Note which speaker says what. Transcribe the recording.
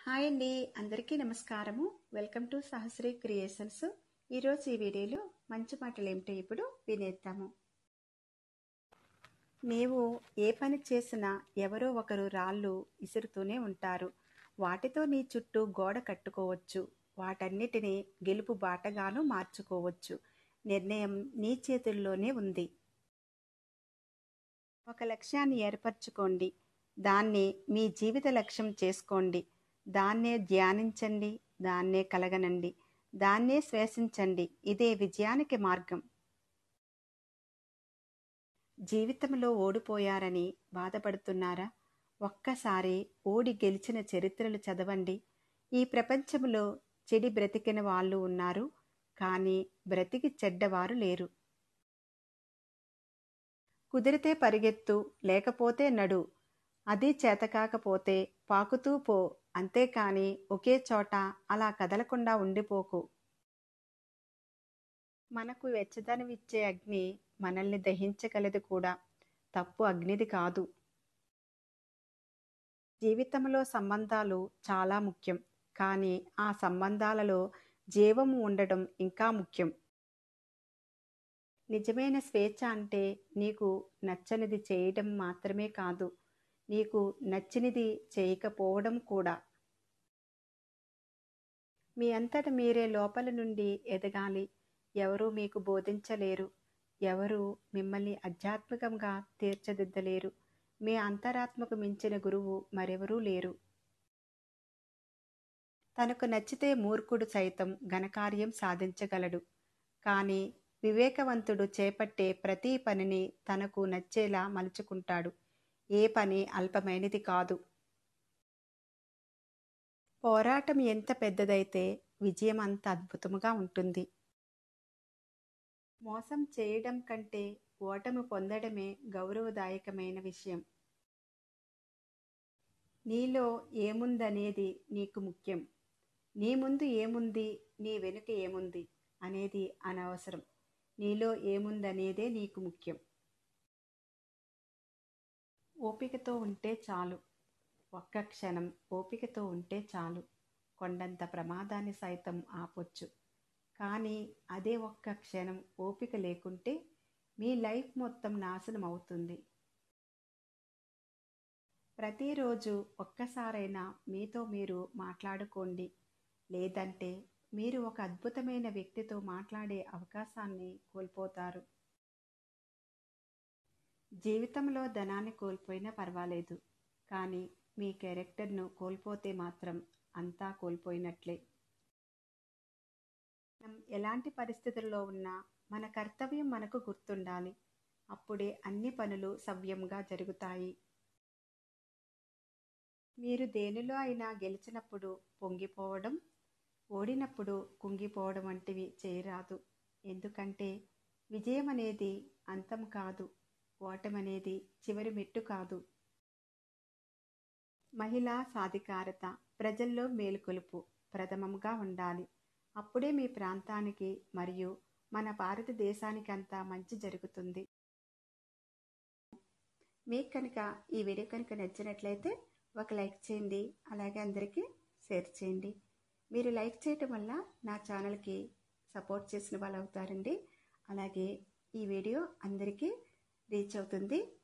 Speaker 1: hi అండి అందరికీ నమస్కారము వెల్కమ్ టు సహస్రీ క్రియేషన్స్ ఈరోజు ఈ వీడియోలో మంచి మాటలు ఏమిటో ఇప్పుడు వినేద్దాము నీవు ఏ పని చేసినా ఎవరో ఒకరు రాళ్ళు విసురుతూనే ఉంటారు వాటితో నీ చుట్టూ గోడ కట్టుకోవచ్చు వాటన్నిటినీ గెలుపు బాటగాను మార్చుకోవచ్చు నిర్ణయం నీ చేతుల్లోనే ఉంది ఒక లక్ష్యాన్ని ఏర్పరచుకోండి దాన్ని మీ జీవిత లక్ష్యం చేసుకోండి దాన్నే ధ్యానించండి దాన్నే కలగనండి దాన్నే శ్వాసించండి ఇదే విజయానికి మార్గం జీవితంలో ఓడిపోయారని బాధపడుతున్నారా ఒక్కసారి ఓడి గెలిచిన చరిత్రలు చదవండి ఈ ప్రపంచంలో చెడి బ్రతికిన వాళ్ళు ఉన్నారు కానీ బ్రతికి చెడ్డవారు లేరు కుదిరితే పరిగెత్తు లేకపోతే నడు అది చేతకాకపోతే పాకుతూ పో అంతేకాని ఒకే చోట అలా కదలకుండా ఉండిపోకు మనకు వెచ్చదనమిచ్చే అగ్ని మనల్ని దహించగలదు కూడా తప్పు అగ్నిది కాదు జీవితంలో సంబంధాలు చాలా ముఖ్యం కానీ ఆ సంబంధాలలో జీవము ఉండడం ఇంకా ముఖ్యం నిజమైన స్వేచ్ఛ అంటే నీకు నచ్చనిది చేయడం మాత్రమే కాదు నీకు నచ్చినది చేయకపోవడం కూడా మీ అంతట మీరే లోపల నుండి ఎదగాలి ఎవరూ మీకు బోధించలేరు ఎవరు మిమ్మల్ని ఆధ్యాత్మికంగా తీర్చిదిద్దలేరు మీ అంతరాత్మకు మించిన గురువు మరెవరూ లేరు తనకు నచ్చితే మూర్ఖుడు సైతం ఘనకార్యం సాధించగలడు కానీ వివేకవంతుడు చేపట్టే ప్రతి పనిని తనకు నచ్చేలా మలుచుకుంటాడు ఏ పని అల్పమైనది కాదు పోరాటం ఎంత పెద్దదైతే విజయం అంత అద్భుతముగా ఉంటుంది మోసం చేయడం కంటే ఓటమి పొందడమే గౌరవదాయకమైన విషయం నీలో ఏముందనేది నీకు ముఖ్యం నీ ముందు ఏముంది నీ వెనుక ఏముంది అనేది అనవసరం నీలో ఏముందనేదే నీకు ముఖ్యం ఓపికతో ఉంటే చాలు ఒక్క క్షణం ఓపికతో ఉంటే చాలు కొండంత ప్రమాదాన్ని సైతం ఆపొచ్చు కానీ అదే ఒక్క క్షణం ఓపిక లేకుంటే మీ లైఫ్ మొత్తం నాశనం అవుతుంది ప్రతిరోజు ఒక్కసారైనా మీతో మీరు మాట్లాడుకోండి లేదంటే మీరు ఒక అద్భుతమైన వ్యక్తితో మాట్లాడే అవకాశాన్ని కోల్పోతారు జీవితంలో ధనాన్ని కోల్పోయినా పర్వాలేదు కానీ మీ క్యారెక్టర్ను కోల్పోతే మాత్రం అంతా కోల్పోయినట్లే మనం ఎలాంటి పరిస్థితుల్లో ఉన్నా మన కర్తవ్యం మనకు గుర్తుండాలి అప్పుడే అన్ని పనులు సవ్యంగా జరుగుతాయి మీరు దేనిలో అయినా గెలిచినప్పుడు పొంగిపోవడం ఓడినప్పుడు కుంగిపోవడం వంటివి చేయరాదు ఎందుకంటే విజయం అనేది అంతం కాదు ఓటమనేది చివరి మెట్టు కాదు మహిళా సాధికారత ప్రజల్లో మేలుకొలుపు ప్రథమంగా ఉండాలి అప్పుడే మీ ప్రాంతానికి మరియు మన భారతదేశానికి అంతా మంచి జరుగుతుంది మీకు కనుక ఈ వీడియో కనుక నచ్చినట్లయితే ఒక లైక్ చేయండి అలాగే అందరికీ షేర్ చేయండి మీరు లైక్ చేయటం వల్ల నా ఛానల్కి సపోర్ట్ చేసిన వాళ్ళు అవుతారండి అలాగే ఈ వీడియో అందరికీ రీచ్ అవుతుంది